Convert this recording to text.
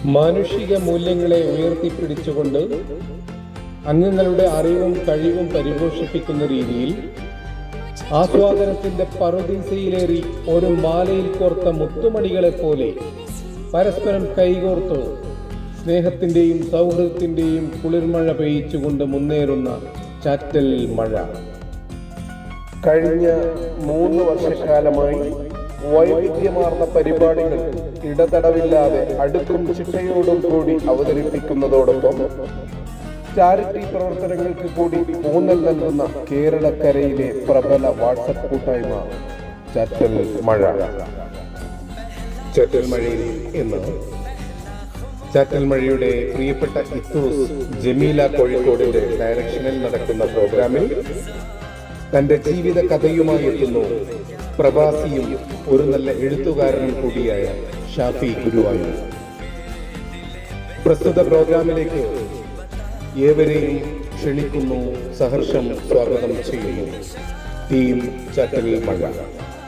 മാനുഷിക മൂല്യങ്ങളെ ഉയർത്തിപ്പിടിച്ചുകൊണ്ട് അംഗങ്ങളുടെ അറിവും കഴിവും പരിപോഷിപ്പിക്കുന്ന രീതിയിൽ ആസ്വാദനത്തിന്റെ പറുദീസയിലേറി ഒരു മാലയിൽ കോർത്ത മുത്തുമണികളെ പോലെ പരസ്പരം കൈകോർത്ത് സ്നേഹത്തിന്റെയും സൗഹൃദത്തിന്റെയും കുളിർമഴ പെയ്ച്ചുകൊണ്ട് മുന്നേറുന്ന ചാറ്റൽ മഴ കഴിഞ്ഞ മൂന്ന് വർഷക്കാലമായി വൈവിധ്യമാർന്ന പരിപാടികൾ ഇടതടവില്ലാതെ അടുക്കും ചിട്ടയോടും കൂടി അവതരിപ്പിക്കുന്നതോടൊപ്പം ചാരിറ്റി പ്രവർത്തനങ്ങൾക്ക് കൂടി ഊന്നൽ നൽകുന്ന കേരളക്കരയിലെ പ്രബല വാട്സപ്പ് കൂട്ടായ്മ ചാറ്റൽ മഴ ചാറ്റൽ മഴയിൽ എന്ന് ചാറ്റൽ മഴയുടെ പ്രിയപ്പെട്ട ഇത്തൂസ് ജമീല കോഴിക്കോടിന്റെ ഡയറക്ഷനിൽ നടക്കുന്ന പ്രോഗ്രാമിൽ തന്റെ ജീവിത കഥയുമായി എത്തുന്നു പ്രവാസിയും ഒരു നല്ല എഴുത്തുകാരനും കൂടിയായ ഷാഫി ഗുരുവായൂർ പ്രസ്തുത പ്രോഗ്രാമിലേക്ക് ഏവരെയും ക്ഷണിക്കുന്നു സഹർഷം സ്വാഗതം ചെയ്യുന്നു ടീം ചാറ്റൽ മഴ